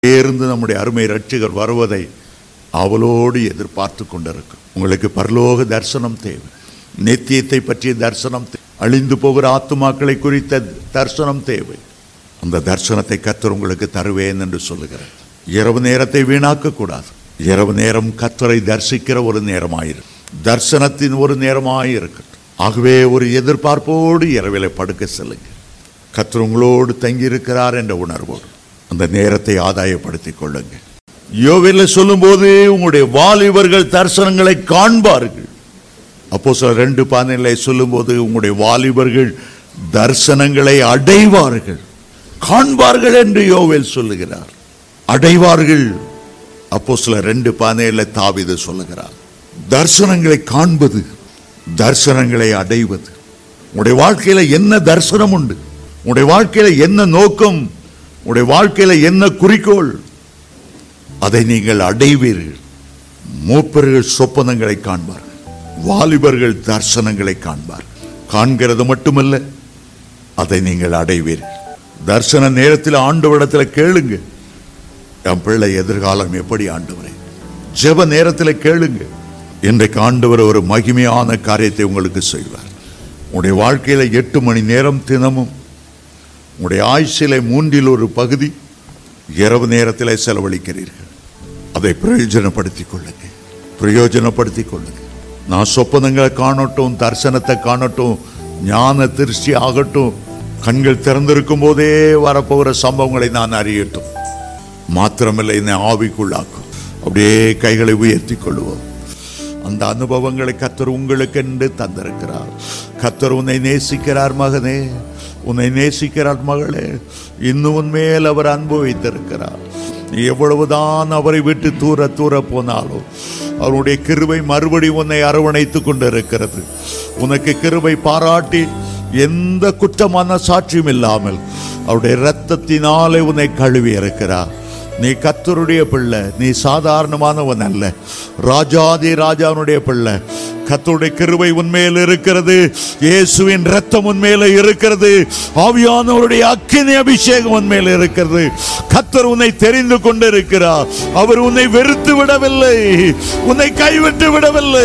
சேர்ந்து நம்முடைய அருமை ரட்சிகர் வருவதை அவளோடு எதிர்பார்த்து கொண்டிருக்கும் உங்களுக்கு பரலோக தரிசனம் தேவை நித்தியத்தை பற்றிய தரிசனம் தே- அழிந்து போகிற ஆத்துமாக்களை குறித்த தரிசனம் தேவை அந்த தரிசனத்தை கத்தர் உங்களுக்கு தருவேன் என்று சொல்லுகிறார் இரவு நேரத்தை வீணாக்க கூடாது இரவு நேரம் கத்தரை தரிசிக்கிற ஒரு நேரமாயிரு தரிசனத்தின் ஒரு நேரமாயிருக்கட்டும் ஆகவே ஒரு எதிர்பார்ப்போடு இரவிலே படுக்க செல்லுங்க கத்தர் உங்களோடு தங்கியிருக்கிறார் என்ற உணர்வோடு அந்த நேரத்தை ஆதாயப்படுத்திக் கொள்ளுங்க யோவில சொல்லும்போது உங்களுடைய வாலிபர்கள் தரிசனங்களை காண்பார்கள் அப்போ சில ரெண்டு பானைகளை சொல்லும்போது உங்களுடைய வாலிபர்கள் தரிசனங்களை அடைவார்கள் காண்பார்கள் என்று யோவேல் சொல்லுகிறார் அடைவார்கள் அப்போ சில ரெண்டு பானையில தாவிது சொல்லுகிறார் தரிசனங்களை காண்பது தரிசனங்களை அடைவது உங்களுடைய வாழ்க்கையில என்ன தரிசனம் உண்டு உங்களுடைய வாழ்க்கையில என்ன நோக்கம் உங்களுடைய வாழ்க்கையில என்ன குறிக்கோள் அதை நீங்கள் அடைவீர்கள் மூப்பர்கள் சொப்பனங்களை காண்பார்கள் வாலிபர்கள் தரிசனங்களை காண்பார்கள் காண்கிறது மட்டுமல்ல அதை நீங்கள் அடைவீர்கள் தரிசன நேரத்தில் ஆண்டவரிடத்தில் கேளுங்க என் பிள்ளை எதிர்காலம் எப்படி ஆண்டவரே ஜெப நேரத்தில் கேளுங்க இன்றைக்கு ஆண்டவர் ஒரு மகிமையான காரியத்தை உங்களுக்கு செய்வார் உங்களுடைய வாழ்க்கையில எட்டு மணி நேரம் தினமும் உங்களுடைய ஆயுசில மூன்றில் ஒரு பகுதி இரவு நேரத்தில் செலவழிக்கிறீர்கள் அதை பிரயோஜனப்படுத்திக் கொள்ளுங்க பிரயோஜனப்படுத்திக் கொள்ளுங்க நான் சொப்பனங்களை காணட்டும் தரிசனத்தை காணட்டும் ஞான திருஷ்டி ஆகட்டும் கண்கள் திறந்திருக்கும் போதே வரப்போகிற சம்பவங்களை நான் அறியட்டும் மாத்திரமில்லை என்னை ஆவிக்குள்ளாக்கும் அப்படியே கைகளை உயர்த்தி கொள்வோம் அந்த அனுபவங்களை கத்தர் உங்களுக்கென்று தந்திருக்கிறார் கத்தர் உன்னை நேசிக்கிறார் மகனே உன்னை நேசிக்கிறார் மகளே இன்னும் உன் மேல் அவர் அன்பு வைத்திருக்கிறார் நீ எவ்வளவுதான் அவரை விட்டு தூர தூர போனாலும் அவருடைய கிருபை மறுபடியும் உன்னை அரவணைத்துக் கொண்டிருக்கிறது உனக்கு கிருபை பாராட்டி எந்த குற்றமான சாட்சியும் இல்லாமல் அவருடைய இரத்தத்தினாலே உன்னை கழுவி இருக்கிறார் நீ கத்தருடைய பிள்ளை நீ சாதாரணமானவன் அல்ல ராஜாதி ராஜாவுடைய பிள்ளை கத்தருடைய கிருபை உன்மேல் இருக்கிறது இயேசுவின் ரத்தம் உன்மேல இருக்கிறது ஆவியானவருடைய அக்கினி அபிஷேகம் உன்மேல் இருக்கிறது கத்தர் உன்னை தெரிந்து கொண்டிருக்கிறார் அவர் உன்னை வெறுத்து விடவில்லை உன்னை கைவிட்டு விடவில்லை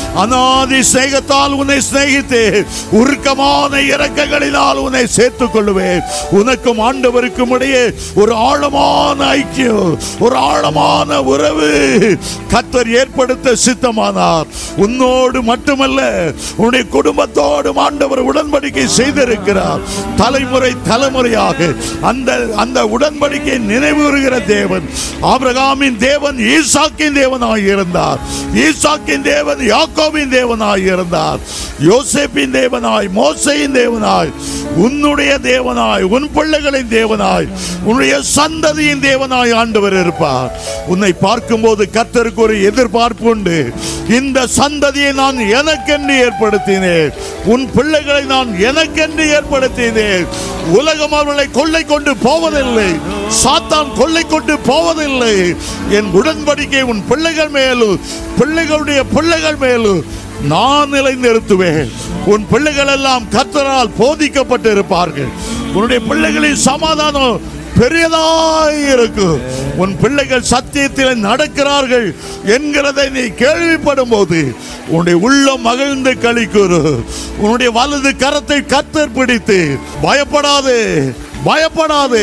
அனாதி சிநேகத்தால் உன்னை சிநேகித்து உருக்கமான இறக்கங்களினால் உன்னை சேர்த்துக் கொள்ளுவேன் உனக்கும் ஆண்டவருக்கும் இடையே ஒரு ஆழமான ஐக்கியம் ஒரு ஆழமான உறவு கத்தர் ஏற்படுத்த சித்தமானார் உன்னோடு மட்டுமல்ல உன்னுடைய குடும்பத்தோடு ஆண்டவர் உடன்படிக்கை செய்திருக்கிறார் தலைமுறை தலைமுறையாக அந்த அந்த உடன்படிக்கை நினைவுறுகிற தேவன் ஆபிரகாமின் தேவன் ஈசாக்கின் தேவனாய் இருந்தார் ஈசாக்கின் தேவன் யாக்கோபின் தேவனாய் இருந்தார் யோசேப்பின் தேவனாய் மோசையின் தேவனாய் உன்னுடைய தேவனாய் உன் பிள்ளைகளின் தேவனாய் உன்னுடைய சந்ததியின் தேவனாய் ஆண்டவர் இருப்பார் உன்னை பார்க்கும்போது கர்த்தருக்கு ஒரு எதிர்பார்ப்பு உண்டு இந்த சந்ததியை நான் எனக்கென்று ஏற்படுத்தினேன் உன் பிள்ளைகளை நான் எனக்கென்று ஏற்படுத்தினேன் உலகம் அவர்களை கொள்ளை கொண்டு போவதில்லை சாத்தான் கொள்ளை கொண்டு போவதில்லை என் உடன்படிக்கை உன் பிள்ளைகள் மேலும் பிள்ளைகளுடைய பிள்ளைகள் மேலும் நான் நிலைநிறுத்துவேன் உன் பிள்ளைகள் எல்லாம் கர்த்தரால் போதிக்கப்பட்டு இருப்பார்கள் உன்னுடைய பிள்ளைகளின் சமாதானம் பெரியதாய் இருக்கும் உன் பிள்ளைகள் சத்தியத்தில் நடக்கிறார்கள் என்கிறதை நீ கேள்விப்படும் போது உன்னுடைய உள்ளம் மகிழ்ந்து கழிக்குறு உன்னுடைய வலது கரத்தை கத்தர் பிடித்து பயப்படாதே பயப்படாதே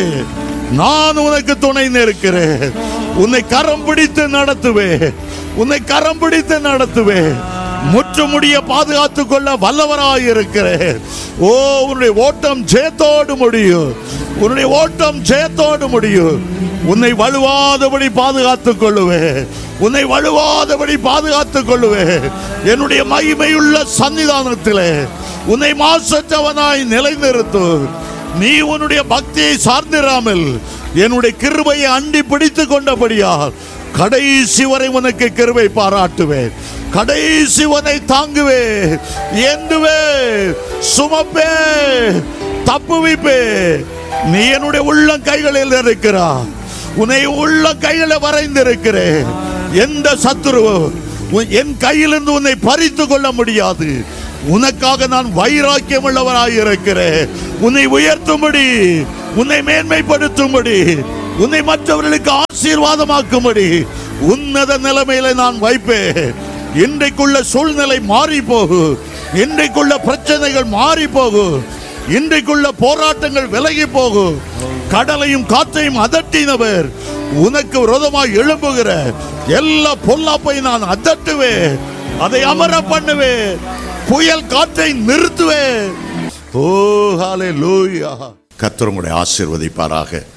நான் உனக்கு துணை நிற்கிறேன் உன்னை கரம் பிடித்து நடத்துவேன் உன்னை கரம் பிடித்து நடத்துவேன் முற்றுமுடிய பாதுகாத்துக் கொள்ள வல்லவராய் இருக்கிறேன் ஓ உன்னுடைய ஓட்டம் ஜெயத்தோடு முடியும் உன்னுடைய ஓட்டம் ஜெயத்தோடு முடியும் உன்னை வலுவாதபடி பாதுகாத்துக் கொள்ளுவேன் உன்னை வலுவாதபடி பாதுகாத்துக் கொள்ளுவேன் என்னுடைய மகிமையுள்ள சன்னிதானத்திலே உன்னை மாசற்றவனாய் நிலைநிறுத்தும் நீ உன்னுடைய பக்தியை சார்ந்திராமல் என்னுடைய கிருபையை அண்டி பிடித்துக் கொண்டபடியால் கடைசி வரை உனக்கு கிருபை பாராட்டுவேன் கடைசி வரை தாங்குவே ஏந்துவே சுமப்பே தப்புவிப்பே நீ என்னுடைய உள்ள கைகளில் இருக்கிறா உன்னை உள்ள கையில வரைந்திருக்கிறேன் எந்த சத்துருவும் உன்- என் கையிலிருந்து உன்னை பறித்து கொள்ள முடியாது உனக்காக நான் வைராக்கியம் உள்ளவராய் இருக்கிறேன் உன்னை உயர்த்தும்படி உன்னை மேன்மைப்படுத்தும்படி உன்னை மற்றவர்களுக்கு ஆசீர்வாதமாக்கும்படி உன்னத நிலைமையில நான் வைப்பேன் இன்றைக்குள்ள சூழ்நிலை மாறி போகும் இன்றைக்குள்ள பிரச்சனைகள் மாறி போகும் இன்றைக்குள்ள போராட்டங்கள் விலகி போகும் கடலையும் காற்றையும் அதட்டினவர் உனக்கு விரோதமாய் எழும்புகிற எல்லா பொல்லாப்பையும் நான் அதட்டுவேன் அதை அமர பண்ணுவேன் புயல் காற்றை நிறுத்துவேன் ஓ ஹalleluya கர்த்தர் உங்களை ஆசீர்வதிப்பாராக